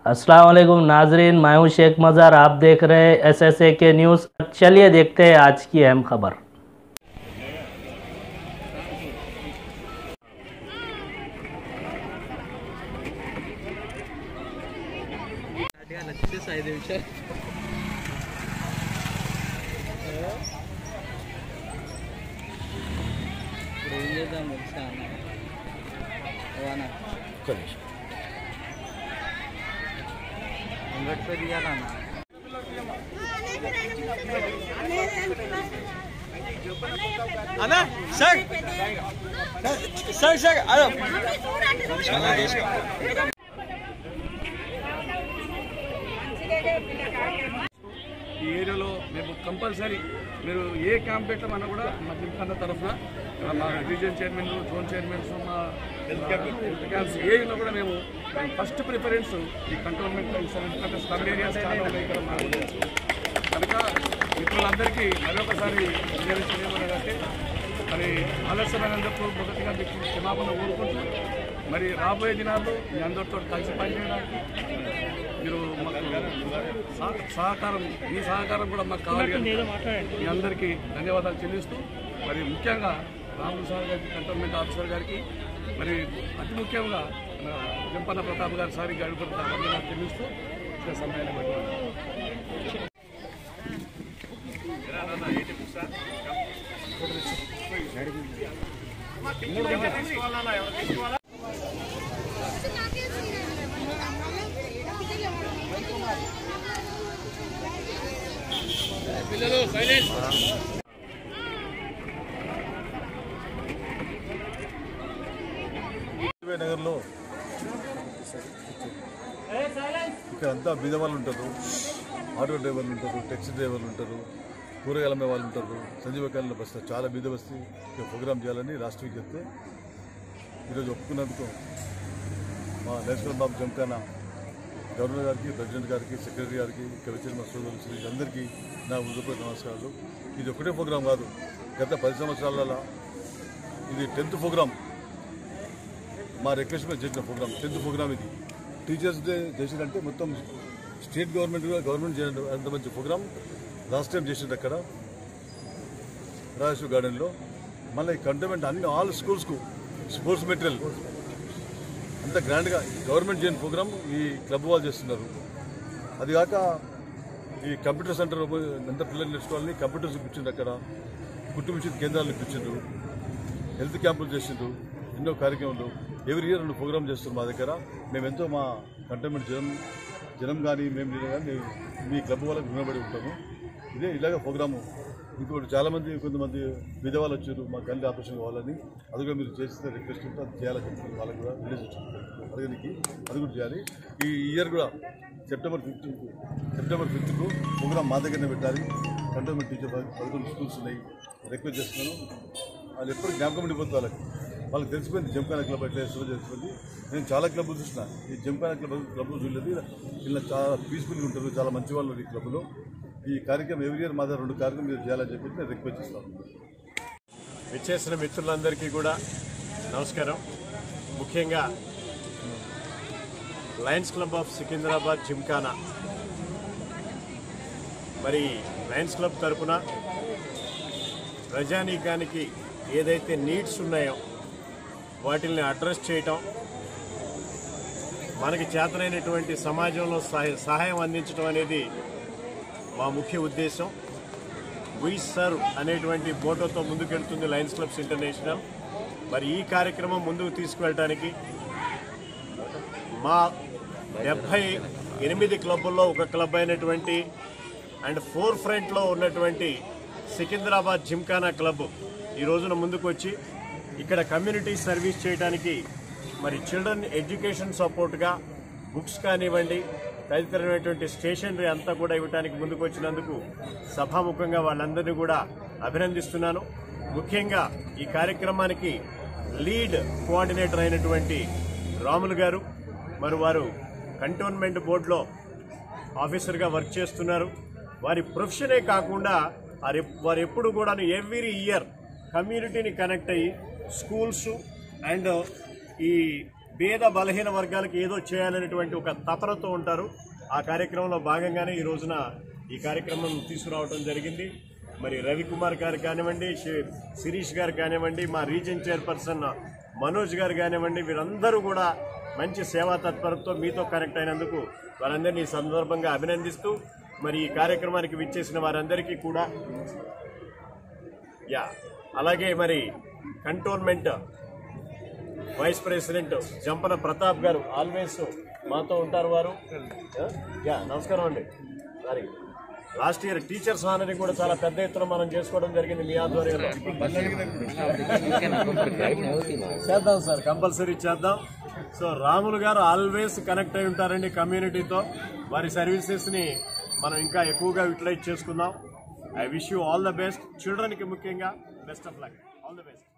अस्सलाम वालेकुम नाजरीन मैं हूं शेख मज़ार आप देख रहे हैं एस एस ए के न्यूज़ चलिए देखते हैं आज की अहम खबर ఏం చేద్దాం తెలుసా అన్న రవాణా అంగడిపై తీయాలన్న అన్నా సార్ సార్ సార్ అదో ఈ ఏరియాలో మేము కంపల్సరీ మీరు ఏ క్యాంప్ పెట్టమన్నా కూడా మా జిల్లా తరఫున మా డివిజన్ చైర్మన్ జోన్ చైర్మన్స్ మా హెల్త్ క్యాంప్స్ ఏ ఉన్నా కూడా మేము ఫస్ట్ ప్రిఫరెన్స్ ఈ కంటోన్మెంట్ ఎందుకంటే స్లమ్ ఏరియాస్ చాలా ఉన్నాయి ఇక్కడ మాకు తెలుసు. కనుక మిత్రులందరికీ మరొకసారి విజయించడం ఏమనగంటే మరి ఆలస్యమైనందుకు మొదటిగా మీకు క్షమాపణ కోరుకుంటూ మరి రాబోయే దినాల్లో మీ అందరితో కలిసి పనిచేయడానికి మీరు మాకు సహ- సహకారం మీ సహకారం కూడా మాకు కావాలి అని మీ అందరికీ ధన్యవాదాలు చెల్లిస్తూ మరి ముఖ్యంగా రాములు సార్ గారికి కంటోన్మెంట్ ఆఫీసర్ గారికి మరి అతి ముఖ్యంగా మన జంపన్న ప్రతాప్ గారి సారి గడుపు చెల్లిస్తూ ఇచ్చే సమయాన్ని బట్టి ఎల్బీ నగర్లో ఇక్కడ అంతా బీద వాళ్ళు ఉంటారు ఆటో డ్రైవర్లు ఉంటారు ట్యాక్సీ డ్రైవర్లు ఉంటారు కూరగాయల అమ్మే వాళ్ళు ఉంటారు సంజీవకాలంలో బస్తా చాలా బీద బస్తీ ఇక్కడ ప్రోగ్రామ్ చేయాలని లాస్ట్ వీక్ చెప్తే ఈరోజు ఒప్పుకున్నందుకు మా నేషనల్ బాబు జంకానా గవర్నర్ గారికి ప్రెసిడెంట్ గారికి సెక్రటరీ గారికి ఇక్కడ వచ్చిన మా సోదరులు అందరికీ నా హృదయపూర్వక నమస్కారాలు ఇది ఒకటే ప్రోగ్రాం కాదు గత పది సంవత్సరాలలో ఇది టెన్త్ ప్రోగ్రాం మా రిక్వెస్ట్ మీద చేసిన ప్రోగ్రామ్ టెన్త్ ప్రోగ్రామ్ ఇది టీచర్స్ డే చేసినంటే మొత్తం స్టేట్ గవర్నమెంట్ కూడా గవర్నమెంట్ చేయడం అంత మంచి ప్రోగ్రామ్ లాస్ట్ టైం చేసింది అక్కడ రాజేశ్వర గార్డెన్లో మళ్ళీ ఈ కంటోన్మెంట్ అన్ని ఆల్ స్కూల్స్కు స్పోర్ట్స్ మెటీరియల్ అంత గ్రాండ్గా గవర్నమెంట్ చేయని ప్రోగ్రామ్ ఈ క్లబ్ వాళ్ళు చేస్తున్నారు అది కాక ఈ కంప్యూటర్ సెంటర్ ఎంత పిల్లలు నేర్చుకోవాలని కంప్యూటర్స్ ఇప్పించిండ్రు అక్కడ కుట్టు మిషన్ కేంద్రాలు ఇప్పించిండ్రు హెల్త్ క్యాంపులు చేసిండ్రు ఎన్నో కార్యక్రమాలు ఎవ్రీ ఇయర్ రెండు ప్రోగ్రామ్ చేస్తున్నారు మా దగ్గర మేము ఎంతో మా కంటోన్మెంట్ జనం జనం కానీ మేము నేను కానీ మీ క్లబ్ వాళ్ళకి రుణపడి ఉంటాము ఇదే ఇలాగ ప్రోగ్రాము ఇంకోటి చాలామంది కొంతమంది విధవాళ్ళు వచ్చారు మా కళ్ళు ఆపరేషన్ కావాలని అది కూడా మీరు చేస్తే రిక్వెస్ట్ ఉంటే అది చేయాలని చెప్తున్నారు వాళ్ళకి కూడా రిలీజ్ వచ్చింది అడగనికి అది కూడా చేయాలి ఈ ఇయర్ కూడా సెప్టెంబర్ ఫిఫ్టీన్కు సెప్టెంబర్ ఫిఫ్త్కు ప్రోగ్రామ్ మా దగ్గరనే పెట్టాలి కంటోన్మెంట్ టీచర్ పదకొండు స్కూల్స్ ఉన్నాయి రిక్వెస్ట్ చేస్తున్నాను వాళ్ళు ఎప్పుడు జ్ఞాపకం ఉండిపోతుంది వాళ్ళకి వాళ్ళకి తెలిసిపోయింది జంపాన క్లబ్ ఎట్లా చేస్తుందో తెలిసిపోయింది నేను చాలా క్లబ్లు చూసిన ఈ జంపాన క్లబ్ క్లబ్ చూడలేదు ఇలా చాలా పీస్ఫుల్గా ఉంటారు చాలా మంచి వాళ్ళు ఉన్నారు ఈ క్లబ్లో ఈ కార్యక్రమం ఎవ్రీ ఇయర్ మా దగ్గర రెండు కార్యక్రమం మీరు చేయాలని చెప్పి నేను రిక్వెస్ట్ చేస్తాను విచ్చేసిన మిత్రులందరికీ కూడా నమస్కారం ముఖ్యంగా Lions Club of Secunderabad Gymkhana మరి లయన్స్ క్లబ్ తరపున ప్రజానీకానికి ఏదైతే నీడ్స్ ఉన్నాయో వాటిల్ని అడ్రస్ చేయటం మనకి చేతనైనటువంటి సమాజంలో సహాయ- సహాయం అందించడం అనేది మా ముఖ్య ఉద్దేశం వీ సర్వ్ అనేటువంటి మోటోతో ముందుకెళ్తుంది లయన్స్ క్లబ్స్ ఇంటర్నేషనల్ మరి ఈ కార్యక్రమం ముందుకు తీసుకువెళ్ళడానికి మా డెబ్భై ఎనిమిది క్లబ్బుల్లో ఒక క్లబ్ అయినటువంటి అండ్ ఫోర్ ఫ్రంట్లో ఉన్నటువంటి సికింద్రాబాద్ జిమ్ఖానా క్లబ్ ఈ రోజున ముందుకు వచ్చి ఇక్కడ కమ్యూనిటీ సర్వీస్ చేయడానికి మరి చిల్డ్రన్ ఎడ్యుకేషన్ సపోర్ట్గా బుక్స్ కానివ్వండి తదితరమైనటువంటి స్టేషనరీ అంతా కూడా ఇవ్వడానికి ముందుకు వచ్చినందుకు సభాముఖంగా వాళ్ళందరినీ కూడా అభినందిస్తున్నాను ముఖ్యంగా ఈ కార్యక్రమానికి లీడ్ కోఆర్డినేటర్ అయినటువంటి రాములు గారు మరి వారు కంటోన్మెంట్ బోర్డులో ఆఫీసర్గా వర్క్ చేస్తున్నారు వారి ప్రొఫెషనే కాకుండా వారు ఎప్- వారు ఎప్పుడు కూడా ఎవ్రీ ఇయర్ కమ్యూనిటీని కనెక్ట్ అయ్యి స్కూల్స్ అండ్ ఈ పేద బలహీన వర్గాలకు ఏదో చేయాలనేటువంటి ఒక తపనతో ఉంటారు ఆ కార్యక్రమంలో భాగంగానే ఈ రోజున ఈ కార్యక్రమం తీసుకురావడం జరిగింది మరి రవికుమార్ గారు కానివ్వండి శి- శిరీష్ గారు కానివ్వండి మా రీజన్ చైర్పర్సన్ మనోజ్ గారు కానివ్వండి వీరందరూ కూడా మంచి సేవా తత్పరతో మీతో కనెక్ట్ అయినందుకు వారందరినీ ఈ సందర్భంగా అభినందిస్తూ మరి ఈ కార్యక్రమానికి విచ్చేసిన వారందరికీ కూడా యా అలాగే మరి cantonment vice president Jampana Pratap గారు ఆల్వేస్ మాతో ఉంటారు వారు యా నమస్కారం అండి సారీ లాస్ట్ ఇయర్ టీచర్స్ హానరీ కూడా చాలా పెద్ద ఎత్తున మనం చేసుకోవడం జరిగింది మీ ఆధ్వర్యంలో చేద్దాం సార్ కంపల్సరీ చేద్దాం సో రాములు గారు ఆల్వేస్ కనెక్ట్ అయి ఉంటారండి కమ్యూనిటీతో వారి సర్వీసెస్ ని మనం ఇంకా ఎక్కువగా యూటిలైజ్ చేసుకుందాం I wish you all the best children కి ముఖ్యంగా best of luck all the best